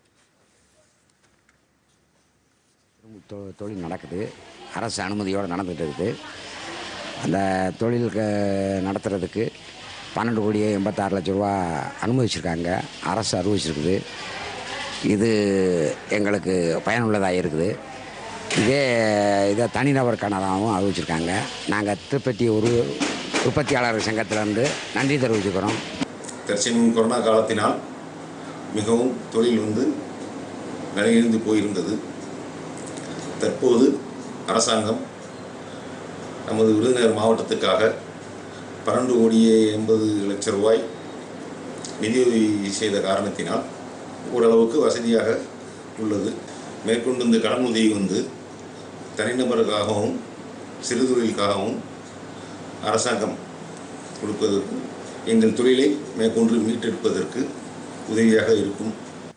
தொ- தொழில் நடக்குது அரசு அனுமதியோடு நடந்துகிட்டு இருக்குது அந்த தொழில் க- நடத்துறதுக்கு பன்னெண்டு கோடியே எண்பத்தாறு லட்ச ரூபா அனுமதிச்சிருக்காங்க அரசு அறிவிச்சிருக்குது இது எங்களுக்கு பயனுள்ளதாக இருக்குது இதே இதை தனிநபர் கனதாகவும் அறிவிச்சிருக்காங்க நாங்கள் திருப்பதி ஒரு உற்பத்தியாளர் சங்கத்திலேருந்து நன்றி தெரிவிச்சுக்கிறோம் தற்சமயம் கொரோனா காலத்தினால் மிகவும் தொழில் வந்து நலிந்து போயிருந்தது தற்போது அரசாங்கம் நமது விருதுநகர் மாவட்டத்துக்காக பன்னெண்டு கோடியே எண்பது லட்சம் ரூபாய் நிதியுதவி செய்த காரணத்தினால் ஓரளவுக்கு வசதியாக உள்ளது மேற்கொண்டு இந்த கடன் உதவி வந்து தனிநபருக்காகவும் சிறுதொழிலுக்காகவும் அரசாங்கம் கொடுப்பதற்கு எங்கள் தொழிலை மேற்கொண்டு மீட்டெடுப்பதற்கு உதவியாக இருக்கும்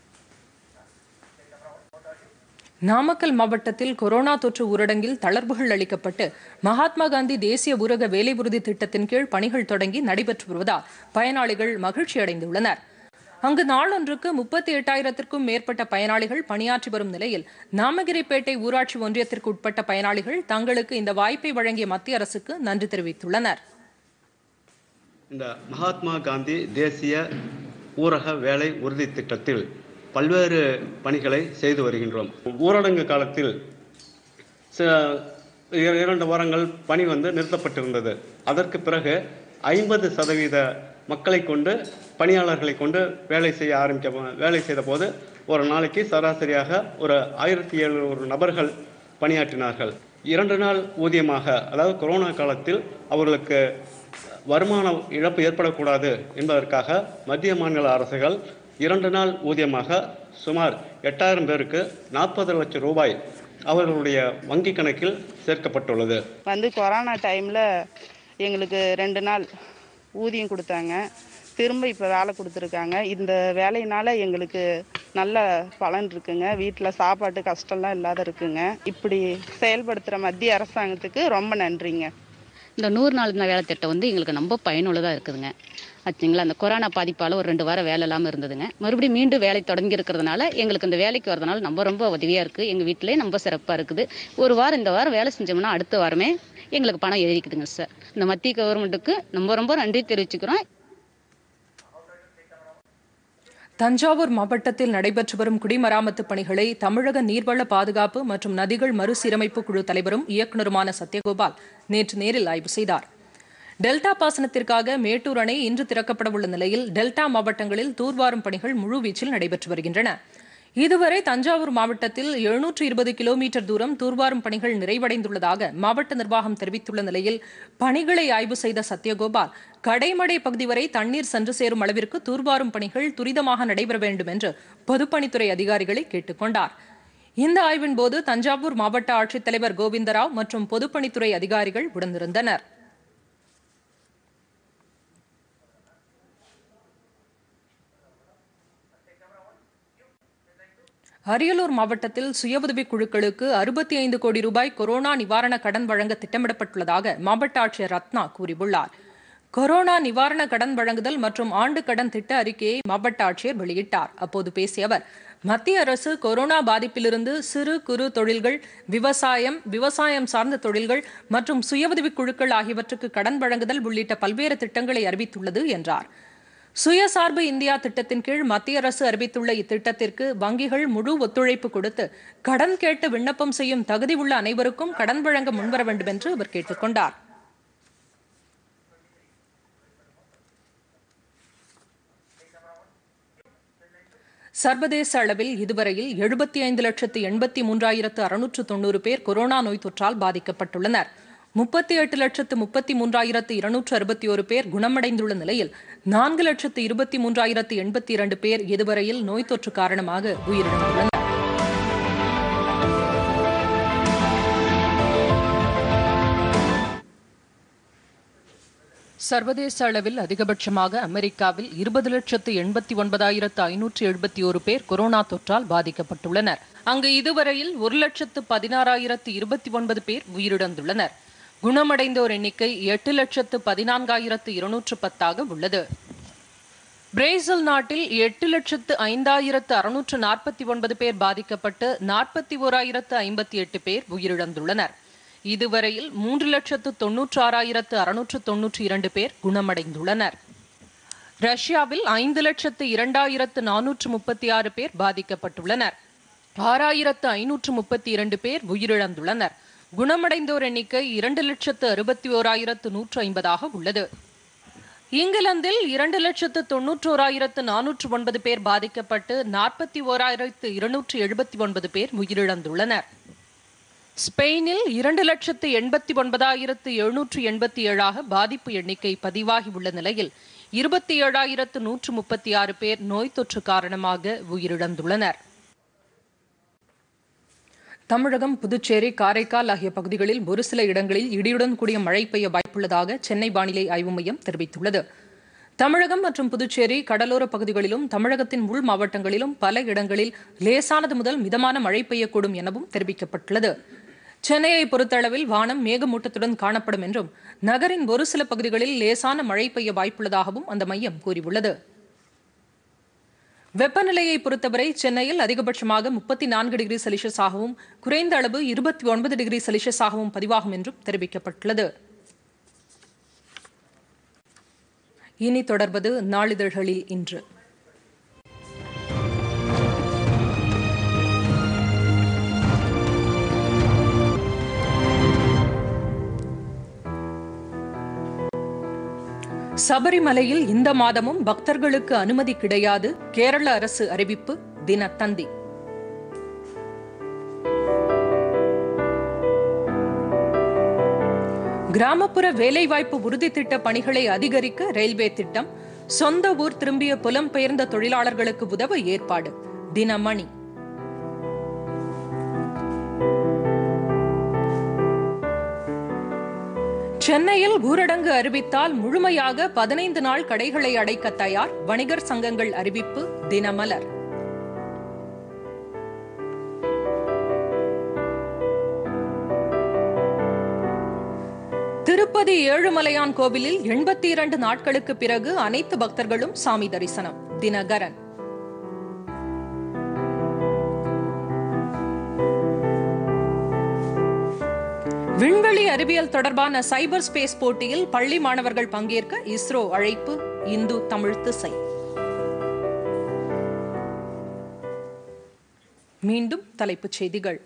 நாமக்கல் மாவட்டத்தில் கொரோனா தொற்று ஊரடங்கில் தளர்வுகள் அளிக்கப்பட்டு மகாத்மா காந்தி தேசிய ஊரக வேலை உறுதி திட்டத்தின் கீழ் பணிகள் தொடங்கி நடைபெற்று வருவதால் பயனாளிகள் மகிழ்ச்சி அடைந்துள்ளனர் அங்கு நாளொன்றுக்கு முப்பத்தி எட்டாயிரத்திற்கும் மேற்பட்ட பயனாளிகள் பணியாற்றி வரும் நிலையில் நாமகிரிப்பேட்டை ஊராட்சி ஒன்றியத்திற்கு உட்பட்ட பயனாளிகள் தங்களுக்கு இந்த வாய்ப்பை வழங்கிய மத்திய அரசுக்கு நன்றி தெரிவித்துள்ளனர் இந்த மகாத்மா காந்தி தேசிய ஊரக வேலை உறுதி திட்டத்தில் பல்வேறு பணிகளை செய்து வருகின்றோம் ஊரடங்கு காலத்தில் ச- இர- இரண்டு வாரங்கள் பணி வந்து நிறுத்தப்பட்டிருந்தது அதற்கு பிறகு ஐம்பது சதவீத மக்களை கொண்டு பணியாளர்களை கொண்டு வேலை செய்ய ஆரம்பிக்க வேலை செய்த போது ஒரு நாளைக்கு சராசரியாக ஒரு ஆயிரத்தி எழுநூறு நபர்கள் பணியாற்றினார்கள் இரண்டு நாள் ஊதியமாக அதாவது கொரோனா காலத்தில் அவர்களுக்கு வருமான இழப்பு ஏற்படக்கூடாது என்பதற்காக மத்திய மாநில அரசுகள் இரண்டு நாள் ஊதியமாக சுமார் எட்டாயிரம் பேருக்கு நாற்பது லட்சம் ரூபாய் அவர்களுடைய வங்கி கணக்கில் சேர்க்கப்பட்டுள்ளது வந்து கொரோனா டைமில் எங்களுக்கு ரெண்டு நாள் ஊதியம் கொடுத்தாங்க திரும்ப இப்போ வேலை கொடுத்துருக்காங்க இந்த வேலையினால எங்களுக்கு நல்ல பலன் இருக்குங்க வீட்டில் சாப்பாட்டு கஷ்டம்லாம் இல்லாத இருக்குங்க இப்படி செயல்படுத்துகிற மத்திய அரசாங்கத்துக்கு ரொம்ப நன்றிங்க இந்த நூறு நாள் வேலை திட்டம் வந்து எங்களுக்கு ரொம்ப பயனுள்ளதாக இருக்குதுங்க ஆச்சுங்களா அந்த கொரோனா பாதிப்பால் ஒரு ரெண்டு வாரம் வேலை இல்லாமல் இருந்ததுங்க மறுபடியும் மீண்டும் வேலை தொடங்கி இருக்கிறதுனால எங்களுக்கு இந்த வேலைக்கு வரதுனால ரொம்ப ரொம்ப உதவியாக இருக்குது எங்கள் வீட்டிலே ரொம்ப சிறப்பாக இருக்குது ஒரு வாரம் இந்த வாரம் வேலை செஞ்சோம்னா அடுத்த வாரமே எங்களுக்கு பணம் ஏறிக்குதுங்க சார் இந்த மத்திய கவர்மெண்ட்டுக்கு ரொம்ப ரொம்ப நன்றி தெரிவிச்சுக்கிறோம் தஞ்சாவூர் மாவட்டத்தில் நடைபெற்று வரும் குடிமராமத்து பணிகளை தமிழக நீர்வள பாதுகாப்பு மற்றும் நதிகள் மறுசீரமைப்பு குழு தலைவரும் இயக்குநருமான சத்யகோபால் நேற்று நேரில் ஆய்வு செய்தார் டெல்டா பாசனத்திற்காக மேட்டூர் அணை இன்று திறக்கப்பட உள்ள நிலையில் டெல்டா மாவட்டங்களில் தூர்வாரும் பணிகள் முழுவீச்சில் நடைபெற்று வருகின்றன இதுவரை தஞ்சாவூர் மாவட்டத்தில் எழுநூற்று இருபது கிலோமீட்டர் தூரம் தூர்வாரும் பணிகள் நிறைவடைந்துள்ளதாக மாவட்ட நிர்வாகம் தெரிவித்துள்ள நிலையில் பணிகளை ஆய்வு செய்த சத்யகோபால் கடைமடை பகுதி வரை தண்ணீர் சென்று சேரும் அளவிற்கு தூர்வாரும் பணிகள் துரிதமாக நடைபெற வேண்டும் என்று பொதுப்பணித்துறை அதிகாரிகளை கேட்டுக்கொண்டார் இந்த ஆய்வின் போது தஞ்சாவூர் மாவட்ட ஆட்சித்தலைவர் கோவிந்தராவ் மற்றும் பொதுப்பணித்துறை அதிகாரிகள் உடனிருந்தனர் அரியலூர் மாவட்டத்தில் சுய உதவிக் குழுக்களுக்கு அறுபத்தி ஐந்து கோடி ரூபாய் கொரோனா நிவாரண கடன் வழங்க திட்டமிடப்பட்டுள்ளதாக மாவட்ட ஆட்சியர் ரத்னா கூறியுள்ளார் கொரோனா நிவாரண கடன் வழங்குதல் மற்றும் ஆண்டு கடன் திட்ட அறிக்கையை மாவட்ட ஆட்சியர் வெளியிட்டார் அப்போது பேசிய அவர் மத்திய அரசு கொரோனா பாதிப்பிலிருந்து சிறு குறு தொழில்கள் விவசாயம் விவசாயம் சார்ந்த தொழில்கள் மற்றும் சுய உதவிக் குழுக்கள் ஆகியவற்றுக்கு கடன் வழங்குதல் உள்ளிட்ட பல்வேறு திட்டங்களை அறிவித்துள்ளது என்றார் சுயசார்பு இந்தியா திட்டத்தின் கீழ் மத்திய அரசு அறிவித்துள்ள இத்திட்டத்திற்கு வங்கிகள் முழு ஒத்துழைப்பு கொடுத்து கடன் கேட்டு விண்ணப்பம் செய்யும் தகுதி உள்ள அனைவருக்கும் கடன் வழங்க முன்வர வேண்டும் என்று அவர் கேட்டுக்கொண்டார் சர்வதேச அளவில் இதுவரையில் எழுபத்தி ஐந்து லட்சத்து எண்பத்தி மூன்றாயிரத்து அறுநூற்று தொண்ணூறு பேர் கொரோனா நோய் தொற்றால் பாதிக்கப்பட்டுள்ளனர் முப்பத்தி எட்டு லட்சத்து முப்பத்தி மூன்றாயிரத்து இருநூற்று அறுபத்தி ஒரு பேர் குணமடைந்துள்ள நிலையில் நான்கு லட்சத்து இருபத்தி மூன்றாயிரத்து எண்பத்தி இரண்டு பேர் இதுவரையில் நோய் தொற்று காரணமாக உயிரிழந்துள்ளனர் சர்வதேச அளவில் அதிகபட்சமாக அமெரிக்காவில் இருபது லட்சத்து எண்பத்தி ஒன்பதாயிரத்து ஐநூற்று எழுபத்தி ஒரு பேர் கொரோனா தொற்றால் பாதிக்கப்பட்டுள்ளனர் அங்கு இதுவரையில் ஒரு லட்சத்து பதினாறாயிரத்து இருபத்தி ஒன்பது பேர் உயிரிழந்துள்ளனர் குணமடைந்தோர் எண்ணிக்கை எட்டு லட்சத்து பதினான்காயிரத்து இருநூற்று பத்தாக உள்ளது பிரேசில் நாட்டில் எட்டு லட்சத்து ஐந்தாயிரத்து அறுநூற்று நாற்பத்தி ஒன்பது பேர் பாதிக்கப்பட்டு நாற்பத்தி ஓராயிரத்து ஐம்பத்தி எட்டு பேர் உயிரிழந்துள்ளனர் இதுவரையில் மூன்று லட்சத்து தொன்னூற்று ஆறாயிரத்து அறுநூற்று தொன்னூற்றி இரண்டு பேர் குணமடைந்துள்ளனர் ரஷ்யாவில் ஐந்து லட்சத்து இரண்டாயிரத்து நானூற்று முப்பத்தி ஆறு பேர் பாதிக்கப்பட்டுள்ளனர் ஆறாயிரத்து ஐநூற்று முப்பத்தி இரண்டு பேர் உயிரிழந்துள்ளனர் குணமடைந்தோர் எண்ணிக்கை இரண்டு லட்சத்து அறுபத்தி ஓராயிரத்து நூற்று ஐம்பதாக உள்ளது இங்கிலாந்தில் இரண்டு லட்சத்து தொன்னூற்றோராயிரத்து நானூற்று ஒன்பது பேர் பாதிக்கப்பட்டு நாற்பத்தி ஓராயிரத்து இருநூற்று எழுபத்தி ஒன்பது பேர் உயிரிழந்துள்ளனர் ஸ்பெயினில் இரண்டு லட்சத்து எண்பத்தி ஒன்பதாயிரத்து எழுநூற்று எண்பத்தி ஏழாக பாதிப்பு எண்ணிக்கை பதிவாகி உள்ள நிலையில் இருபத்தி ஏழாயிரத்து நூற்று முப்பத்தி ஆறு பேர் நோய் தொற்று காரணமாக உயிரிழந்துள்ளனர் தமிழகம் புதுச்சேரி காரைக்கால் ஆகிய பகுதிகளில் ஒரு சில இடங்களில் இடியுடன் கூடிய மழை பெய்ய வாய்ப்புள்ளதாக சென்னை வானிலை ஆய்வு மையம் தெரிவித்துள்ளது தமிழகம் மற்றும் புதுச்சேரி கடலோர பகுதிகளிலும் தமிழகத்தின் உள் மாவட்டங்களிலும் பல இடங்களில் லேசானது முதல் மிதமான மழை பெய்யக்கூடும் எனவும் தெரிவிக்கப்பட்டுள்ளது சென்னையை பொறுத்தளவில் வானம் மேகமூட்டத்துடன் காணப்படும் என்றும் நகரின் ஒரு சில பகுதிகளில் லேசான மழை பெய்ய வாய்ப்புள்ளதாகவும் அந்த மையம் கூறியுள்ளது வெப்பநிலையை பொறுத்தவரை சென்னையில் அதிகபட்சமாக முப்பத்தி நான்கு டிகிரி செல்சியஸாகவும் குறைந்த அளவு இருபத்தி ஒன்பது டிகிரி செல்சியஸாகவும் பதிவாகும் என்றும் தெரிவிக்கப்பட்டுள்ளது இனி தொடர்வது நாளிதழ்களில் இன்று சபரிமலையில் இந்த மாதமும் பக்தர்களுக்கு அனுமதி கிடையாது கேரள அரசு அறிவிப்பு தினத்தந்தி கிராமப்புற வேலைவாய்ப்பு உறுதி திட்ட பணிகளை அதிகரிக்க ரயில்வே திட்டம் சொந்த ஊர் திரும்பிய புலம்பெயர்ந்த தொழிலாளர்களுக்கு உதவ ஏற்பாடு தினமணி சென்னையில் ஊரடங்கு அறிவித்தால் முழுமையாக பதினைந்து நாள் கடைகளை அடைக்க தயார் வணிகர் சங்கங்கள் அறிவிப்பு தினமலர் திருப்பதி ஏழுமலையான் கோவிலில் எண்பத்தி இரண்டு நாட்களுக்கு பிறகு அனைத்து பக்தர்களும் சாமி தரிசனம் தினகரன் விண்வெளி அறிவியல் தொடர்பான சைபர் ஸ்பேஸ் போட்டியில் பள்ளி மாணவர்கள் பங்கேற்க இஸ்ரோ அழைப்பு இந்து தமிழ் திசை மீண்டும் தலைப்புச் செய்திகள்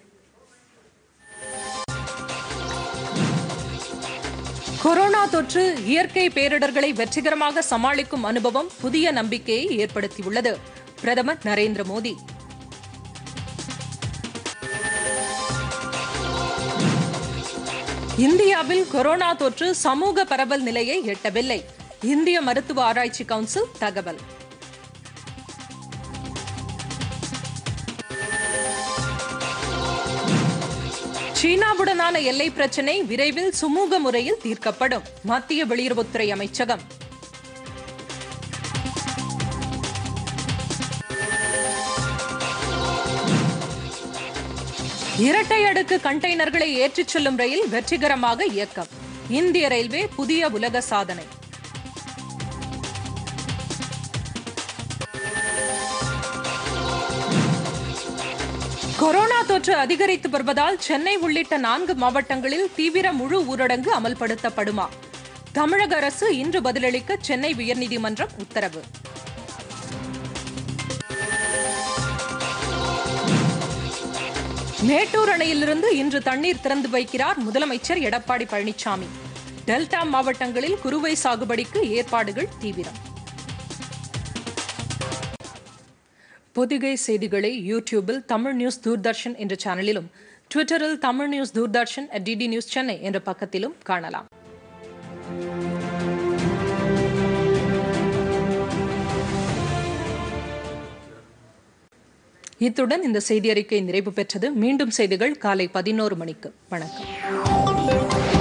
கொரோனா தொற்று இயற்கை பேரிடர்களை வெற்றிகரமாக சமாளிக்கும் அனுபவம் புதிய நம்பிக்கையை ஏற்படுத்தியுள்ளது பிரதமர் நரேந்திர மோடி இந்தியாவில் கொரோனா தொற்று சமூக பரவல் நிலையை எட்டவில்லை இந்திய மருத்துவ ஆராய்ச்சி கவுன்சில் தகவல் சீனாவுடனான எல்லை பிரச்சினை விரைவில் சுமூக முறையில் தீர்க்கப்படும் மத்திய வெளியுறவுத்துறை அமைச்சகம் இரட்டை அடுக்கு கண்டெய்னர்களை ஏற்றிச் செல்லும் ரயில் வெற்றிகரமாக இயக்கம் இந்திய ரயில்வே புதிய உலக சாதனை கொரோனா தொற்று அதிகரித்து வருவதால் சென்னை உள்ளிட்ட நான்கு மாவட்டங்களில் தீவிர முழு ஊரடங்கு அமல்படுத்தப்படுமா தமிழக அரசு இன்று பதிலளிக்க சென்னை உயர்நீதிமன்றம் உத்தரவு மேட்டூர் அணையிலிருந்து இன்று தண்ணீர் திறந்து வைக்கிறார் முதலமைச்சர் எடப்பாடி பழனிசாமி டெல்டா மாவட்டங்களில் குறுவை சாகுபடிக்கு ஏற்பாடுகள் தீவிரம் பொதிகை செய்திகளை யூடியூபில் தமிழ் நியூஸ் தூர்தர்ஷன் என்ற சேனலிலும் ட்விட்டரில் Tamil news Doordarshan at DD news Chennai என்ற பக்கத்திலும் காணலாம் இத்துடன் இந்த செய்தி அறிக்கை நிறைவு பெற்றது மீண்டும் செய்திகள் காலை பதினோரு மணிக்கு வணக்கம்